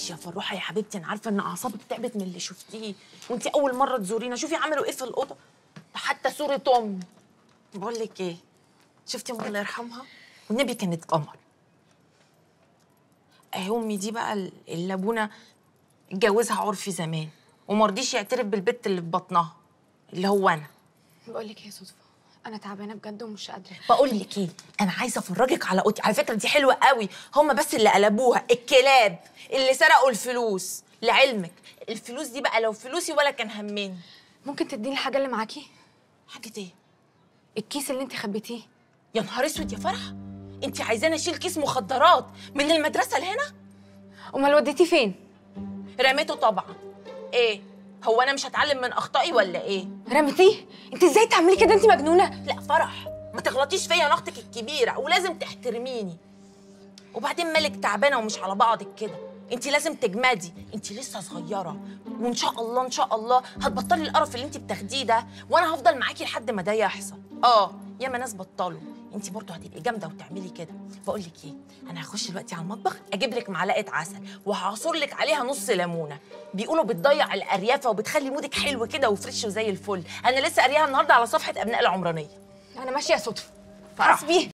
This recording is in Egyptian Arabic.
معلش يا فروحه يا حبيبتي انا عارفه ان اعصابك تعبت من اللي شفتيه وانت اول مره تزورينا شوفي عملوا ايه في الاوضه ده حتى صوره امي بقول لك ايه شفتي امي الله يرحمها والنبي كانت قمر اهي امي دي بقى اللي ابونا اتجوزها عرفي زمان وما رضيش يعترف بالبت اللي في بطنها اللي هو انا بقول لك ايه يا صدفه انا تعبانه بجد ومش قادره بقول لك ايه انا عايزه افرجك على اوضتي على فكره دي حلوه قوي هم بس اللي قلبوها الكلاب اللي سرقوا الفلوس لعلمك الفلوس دي بقى لو فلوسي ولا كان همني ممكن تديني الحاجه اللي معاكي حاجه ايه الكيس اللي انت خبيتيه يا نهار اسود يا فرحه انت عايزاني اشيل كيس مخدرات من المدرسه لهنا امال وديتيه فين رميته طبعا ايه هو انا مش هتعلم من اخطائي ولا ايه رميتيه انت ازاي تعملي كده انت مجنونه لا فرح ما تغلطيش فيا انا اختك الكبيره ولازم تحترميني وبعدين مالك تعبانه ومش على بعضك كده انت لازم تجمدي انت لسه صغيره وان شاء الله ان شاء الله هتبطلي القرف اللي انت بتاخديه ده وانا هفضل معاكي لحد ما ده يحصل اه ياما ناس بطلوا انت برضه هتبقي جامده وتعملي كده بقول لك ايه انا هخش دلوقتي على المطبخ اجيب لك معلقه عسل وهعصر لك عليها نص ليمونه بيقولوا بتضيع الاريافه وبتخلي مودك حلو كده وفريش وزي الفل انا لسه قاريها النهارده على صفحه ابناء العمرانيه انا ماشيه يا صدفه فرح. حسبي